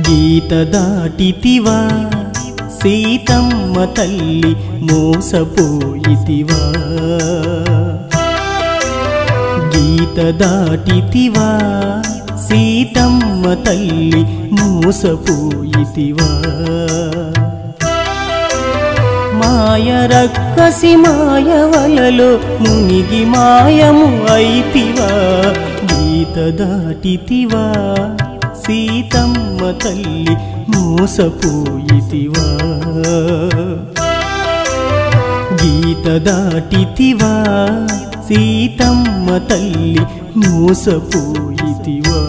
గీత దాటితివా సీతమ్మ తల్లి మోసపోయితివా గీత దాటితివా సీతమ్మ తల్లి మోసపోయితివా మాయ రక్కసి మాయవలలో మునిగి మాయము అయితివా గీత దాటితివా సీతమ్మ తల్లి మోసపోయితివా గీత దాటితివా సీతమ్మ తల్లి మోసపోయితివా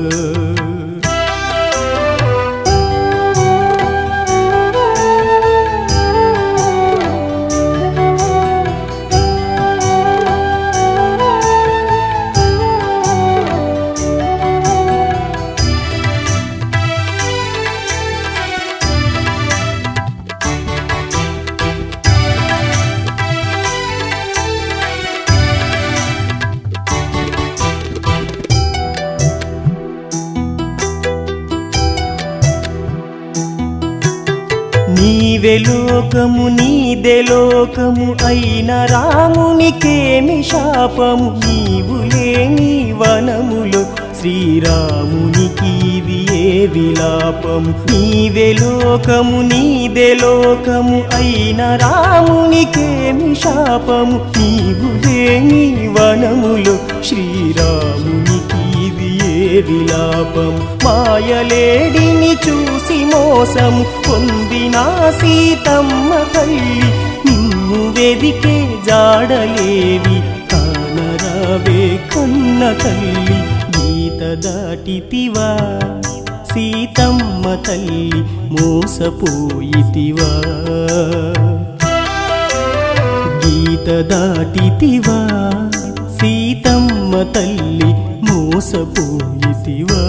నీవే లోకము నీదే లోకము అయిన రామునికేమి శాపము నీవు లేని వనములో శ్రీరామునికి ఇది ఏ విలాపము నీవే లోకము నీదే లోకము అయిన రామునికేమి శాపము నీవు లేని వనములో శ్రీరామునికి ఇది ఏ విలాపం మాయలేడిని చూసి మోసము పొందిన సీతమ్మ తల్లి నిన్ను వెదికే జాడలేవి కానరావే కన్న తల్లి గీత దాటితివా సీతమ్మ తల్లి మోసపోయితివా గీత దాటితివా సీతమ్మ తల్లి మోసపోయితివా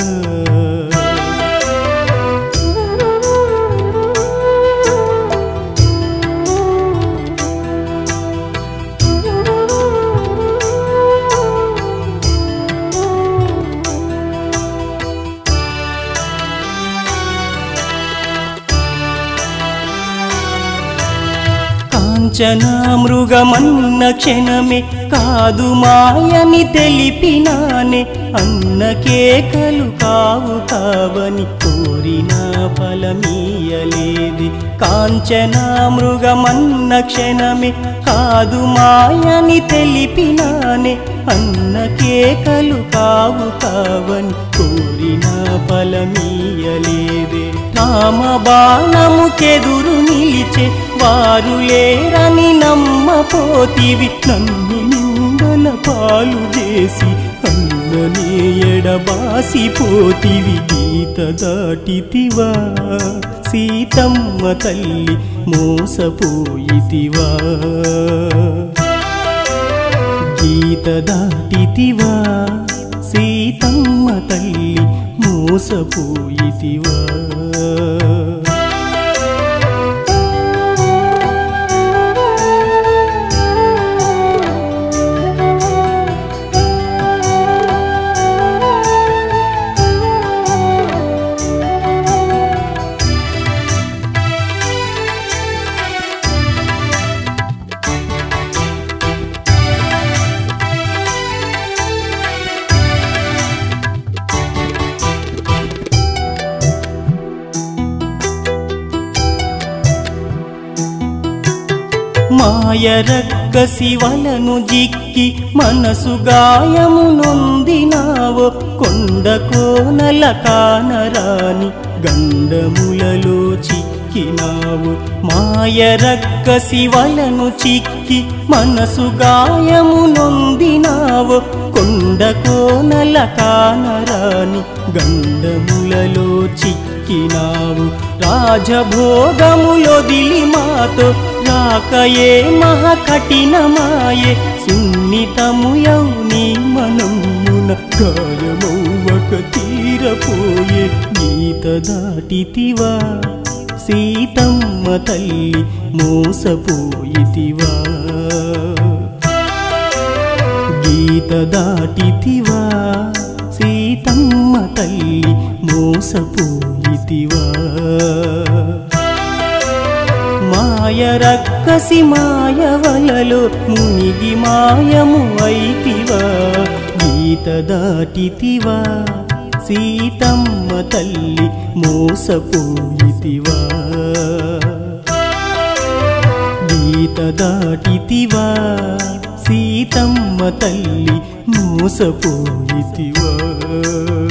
కాంచన మృగమన్న క్షణమే కాదు మాయని తెలిపినానే అన్న కేకలు కావు కావని కోరిన ఫలమీయలేది కాంచన మృగమన్న క్షణమే కాదు మాయని తెలిపినానే అన్న కేకలు కావు కావని కోరిన ఫలమీయలేదే రామ బాణముకెదురు నిలిచే వారు లేరని నమ్మపోతివి నన్ను నిందల పాలు చేసి అన్ననే ఎడబాసిపోతివి గీత దాటితివా సీతమ్మ తల్లి మోసపోయితివా గీత దాటితివా సీతమ్మ తల్లి మోసపోయితివా మాయరక్క శివలను జిక్కి మనసు గాయము నొందినావో కొండ కోనల కానరాని గండములలో చిక్కినావు మాయరక్క శివలను చిక్కి మనసు గాయము నొందినావో కొండ కోనల కానరాని గండములలో చిక్కినావు రాజభోగములొదిలి మాతో రాకయే మహా కఠినమాయే సున్నితము యౌని మనమున గాయమౌవక తీరపోయే గీత దాటితివా సీతమ్మ తల్లి మోసపోయితివా గీత దాటితివా సీతమ్మ తల్లి మోసపోయి చేసితివా మాయ రక్కసి మాయవలలో మునిగి మాయము అయితివా గీత దాటితివా సీతమ్మ తల్లి మోసపోయితివా గీత దాటితివా సీతమ్మ తల్లి మోసపోయితివా